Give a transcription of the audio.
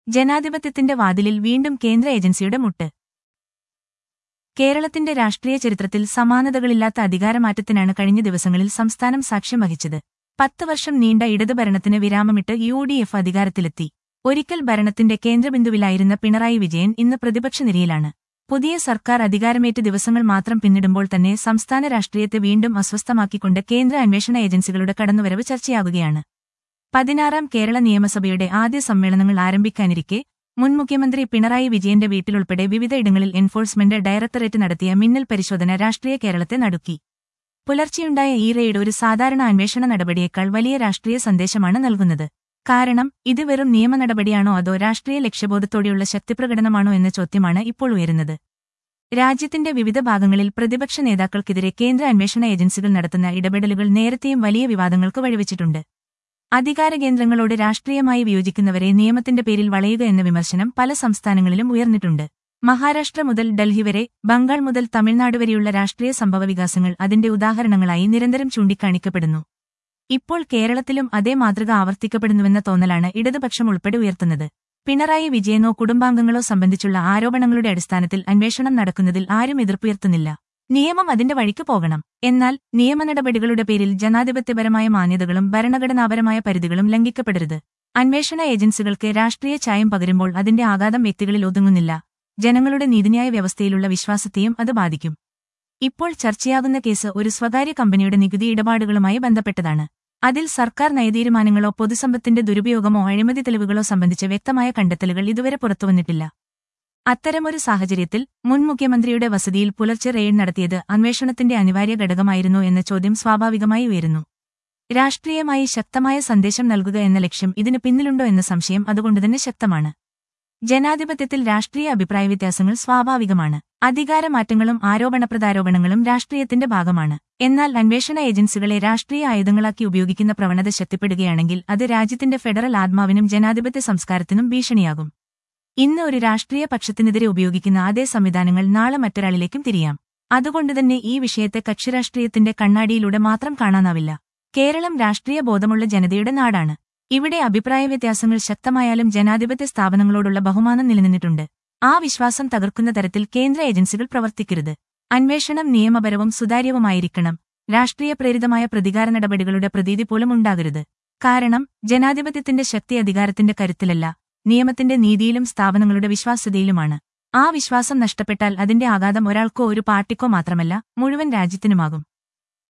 ജനാധിപത്യത്തിന്റെ വാതിലിൽ വീണ്ടും കേന്ദ്ര ഏജൻസിയുടെ മുട്ട് കേരളത്തിന്റെ രാഷ്ട്രീയ ചരിത്രത്തിൽ സമാനതകളില്ലാത്ത അധികാരമാറ്റത്തിനാണ് കഴിഞ്ഞ ദിവസങ്ങളിൽ സംസ്ഥാനം സാക്ഷ്യം വഹിച്ചത് പത്ത് വർഷം നീണ്ട ഇടതു ഭരണത്തിന് വിരാമമിട്ട് യു ഡി എഫ് അധികാരത്തിലെത്തി ഒരിക്കൽ ഭരണത്തിന്റെ കേന്ദ്രബിന്ദുവിലായിരുന്ന പിണറായി വിജയൻ ഇന്ന് പ്രതിപക്ഷ നിരയിലാണ് പുതിയ സർക്കാർ അധികാരമേറ്റ് ദിവസങ്ങൾ മാത്രം പിന്നിടുമ്പോൾ തന്നെ സംസ്ഥാന രാഷ്ട്രീയത്തെ വീണ്ടും അസ്വസ്ഥമാക്കിക്കൊണ്ട് കേന്ദ്ര അന്വേഷണ ഏജൻസികളുടെ കടന്നുവരവ് ചർച്ചയാകുകയാണ് പതിനാറാം കേരള നിയമസഭയുടെ ആദ്യ സമ്മേളനങ്ങൾ ആരംഭിക്കാനിരിക്കെ മുൻ മുഖ്യമന്ത്രി പിണറായി വിജയന്റെ വീട്ടിലുൾപ്പെടെ വിവിധയിടങ്ങളിൽ എൻഫോഴ്സ്മെന്റ് ഡയറക്ടറേറ്റ് നടത്തിയ മിന്നൽ പരിശോധന രാഷ്ട്രീയ കേരളത്തെ നടുക്കി പുലർച്ചെയുണ്ടായ ഈ റെയ്ഡ് ഒരു സാധാരണ അന്വേഷണ നടപടിയേക്കാൾ വലിയ രാഷ്ട്രീയ സന്ദേശമാണ് നൽകുന്നത് കാരണം ഇത് വെറും നിയമ നടപടിയാണോ അതോ രാഷ്ട്രീയ ലക്ഷ്യബോധത്തോടെയുള്ള ശക്തിപ്രകടനമാണോ എന്ന ചോദ്യമാണ് ഇപ്പോൾ ഉയരുന്നത് രാജ്യത്തിന്റെ വിവിധ ഭാഗങ്ങളിൽ പ്രതിപക്ഷ നേതാക്കൾക്കെതിരെ കേന്ദ്ര അന്വേഷണ ഏജൻസികൾ നടത്തുന്ന ഇടപെടലുകൾ നേരത്തെയും വലിയ വിവാദങ്ങൾക്ക് വഴിവെച്ചിട്ടുണ്ട് അധികാര കേന്ദ്രങ്ങളോട് രാഷ്ട്രീയമായി വിയോജിക്കുന്നവരെ നിയമത്തിന്റെ പേരിൽ വളയുക എന്ന വിമർശനം പല സംസ്ഥാനങ്ങളിലും ഉയർന്നിട്ടുണ്ട് മഹാരാഷ്ട്ര മുതൽ ഡൽഹി വരെ ബംഗാൾ മുതൽ തമിഴ്നാട് വരെയുള്ള രാഷ്ട്രീയ സംഭവവികാസങ്ങൾ അതിന്റെ ഉദാഹരണങ്ങളായി നിരന്തരം ചൂണ്ടിക്കാണിക്കപ്പെടുന്നു ഇപ്പോൾ കേരളത്തിലും അതേ മാതൃക ആവർത്തിക്കപ്പെടുന്നുവെന്ന തോന്നലാണ് ഇടതുപക്ഷം ഉൾപ്പെടെ ഉയർത്തുന്നത് പിണറായി വിജയനോ കുടുംബാംഗങ്ങളോ സംബന്ധിച്ചുള്ള ആരോപണങ്ങളുടെ അടിസ്ഥാനത്തിൽ അന്വേഷണം നടക്കുന്നതിൽ ആരും എതിർപ്പുയർത്തുന്നില്ല നിയമം അതിന്റെ വഴിക്ക് പോകണം എന്നാൽ നിയമ നടപടികളുടെ പേരിൽ ജനാധിപത്യപരമായ മാന്യതകളും ഭരണഘടനാപരമായ പരിധികളും ലംഘിക്കപ്പെടരുത് അന്വേഷണ ഏജൻസികൾക്ക് രാഷ്ട്രീയ ചായം പകരുമ്പോൾ അതിന്റെ ആഘാതം വ്യക്തികളിൽ ഒതുങ്ങുന്നില്ല ജനങ്ങളുടെ നീതിന്യായ വ്യവസ്ഥയിലുള്ള വിശ്വാസത്തെയും അത് ബാധിക്കും ഇപ്പോൾ ചർച്ചയാകുന്ന കേസ് ഒരു സ്വകാര്യ കമ്പനിയുടെ നികുതി ഇടപാടുകളുമായി ബന്ധപ്പെട്ടതാണ് അതിൽ സർക്കാർ നയതീരുമാനങ്ങളോ പൊതുസമ്പത്തിന്റെ ദുരുപയോഗമോ അഴിമതി തെളിവുകളോ സംബന്ധിച്ച് വ്യക്തമായ കണ്ടെത്തലുകൾ ഇതുവരെ പുറത്തുവന്നിട്ടില്ല അത്തരമൊരു സാഹചര്യത്തിൽ മുൻ മുഖ്യമന്ത്രിയുടെ വസതിയിൽ പുലർച്ചെ റെയ്ഡ് നടത്തിയത് അന്വേഷണത്തിന്റെ അനിവാര്യ ഘടകമായിരുന്നോ എന്ന ചോദ്യം സ്വാഭാവികമായി ഉയരുന്നു രാഷ്ട്രീയമായി ശക്തമായ സന്ദേശം നൽകുക എന്ന ലക്ഷ്യം ഇതിന് പിന്നിലുണ്ടോ എന്ന സംശയം അതുകൊണ്ടുതന്നെ ശക്തമാണ് ജനാധിപത്യത്തിൽ രാഷ്ട്രീയ അഭിപ്രായ വ്യത്യാസങ്ങൾ സ്വാഭാവികമാണ് അധികാരമാറ്റങ്ങളും ആരോപണപ്രതാരോപണങ്ങളും രാഷ്ട്രീയത്തിന്റെ ഭാഗമാണ് എന്നാൽ അന്വേഷണ ഏജൻസികളെ രാഷ്ട്രീയ ആയുധങ്ങളാക്കി ഉപയോഗിക്കുന്ന പ്രവണത ശക്തിപ്പെടുകയാണെങ്കിൽ അത് രാജ്യത്തിന്റെ ഫെഡറൽ ആത്മാവിനും ജനാധിപത്യ സംസ്കാരത്തിനും ഭീഷണിയാകും ഇന്ന് ഒരു രാഷ്ട്രീയ പക്ഷത്തിനെതിരെ ഉപയോഗിക്കുന്ന അതേ സംവിധാനങ്ങൾ നാളെ മറ്റൊരാളിലേക്കും തിരിയാം അതുകൊണ്ടുതന്നെ ഈ വിഷയത്തെ കക്ഷിരാഷ്ട്രീയത്തിന്റെ കണ്ണാടിയിലൂടെ മാത്രം കാണാനാവില്ല കേരളം രാഷ്ട്രീയ ബോധമുള്ള ജനതയുടെ നാടാണ് ഇവിടെ അഭിപ്രായ വ്യത്യാസങ്ങൾ ശക്തമായാലും ജനാധിപത്യ സ്ഥാപനങ്ങളോടുള്ള ബഹുമാനം നിലനിന്നിട്ടുണ്ട് ആ വിശ്വാസം തകർക്കുന്ന തരത്തിൽ കേന്ദ്ര ഏജൻസികൾ പ്രവർത്തിക്കരുത് അന്വേഷണം നിയമപരവും സുതാര്യവുമായിരിക്കണം രാഷ്ട്രീയ പ്രേരിതമായ പ്രതികാര നടപടികളുടെ പ്രതീതി പോലും ഉണ്ടാകരുത് കാരണം ജനാധിപത്യത്തിന്റെ ശക്തി അധികാരത്തിന്റെ കരുത്തിലല്ല നിയമത്തിന്റെ നീതിയിലും സ്ഥാപനങ്ങളുടെ വിശ്വാസ്യതയിലുമാണ് ആ വിശ്വാസം നഷ്ടപ്പെട്ടാൽ അതിന്റെ ആഘാതം ഒരാൾക്കോ ഒരു പാർട്ടിക്കോ മാത്രമല്ല മുഴുവൻ രാജ്യത്തിനുമാകും